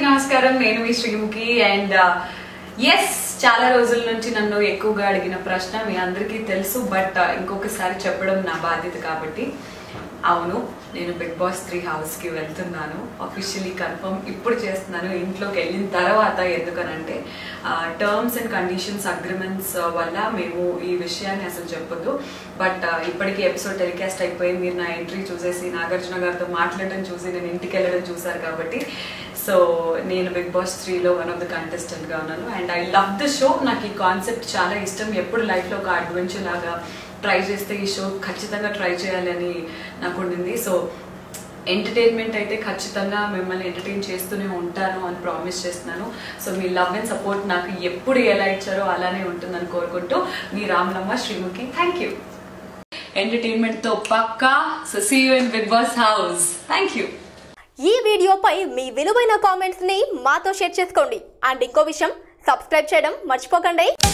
నమస్కారం నేను మీ Sreemukhi and yes చాలా రోజుల నుంచి నన్ను ఎక్కువగా అడిగిన ప్రశ్న మీ అందరికీ తెలుసు బట్ ఇంకొకసారి చెప్పడం నా బాధ్యత కాబట్టి అవును నేను బిగ్ బాస్ త్రీ హౌస్కి వెళ్తున్నాను అఫీషియలీ కన్ఫర్మ్ ఇప్పుడు చేస్తున్నాను ఇంట్లోకి వెళ్ళిన తర్వాత ఎందుకనంటే టర్మ్స్ అండ్ కండిషన్స్ అగ్రిమెంట్స్ వల్ల మేము ఈ విషయాన్ని అసలు చెప్పొద్దు బట్ ఇప్పటికీ ఎపిసోడ్ టెలికాస్ట్ అయిపోయి మీరు నా ఎంట్రీ చూసేసి నాగార్జున గారితో మాట్లాడడం చూసి నేను ఇంటికి వెళ్ళడం చూసారు కాబట్టి సో నేను బిగ్ బాస్ త్రీలో వన్ ఆఫ్ ద కంటెస్టెంట్గా ఉన్నాను and I love the show నాకు ఈ కాన్సెప్ట్ చాలా ఇష్టం ఎప్పుడు లైఫ్లో ఒక అడ్వెంచర్ లాగా ట్రై చేస్తే ఈ షో ఖచ్చితంగా ట్రై చేయాలని నాకు ఉండింది సో ఎంటర్టైన్మెంట్ అయితే ఖచ్చితంగా మిమ్మల్ని ఎంటర్టైన్ చేస్తూనే ఉంటాను అని ప్రామిస్ చేస్తున్నాను సో మీ లవ్ అండ్ సపోర్ట్ నాకు ఎప్పుడు ఎలా ఇచ్చారో అలానే ఉంటుందని కోరుకుంటూ మీ రామలమ్మ శ్రీముఖి థ్యాంక్ యూ ఎంటర్టైన్మెంట్తో పక్కా so see you in Bigg Boss house thank you ఈ వీడియోపై మీ విలువైన కామెంట్స్ ని మాతో షేర్ చేసుకోండి అండ్ ఇంకో విషయం సబ్స్క్రైబ్ చేయడం మర్చిపోకండి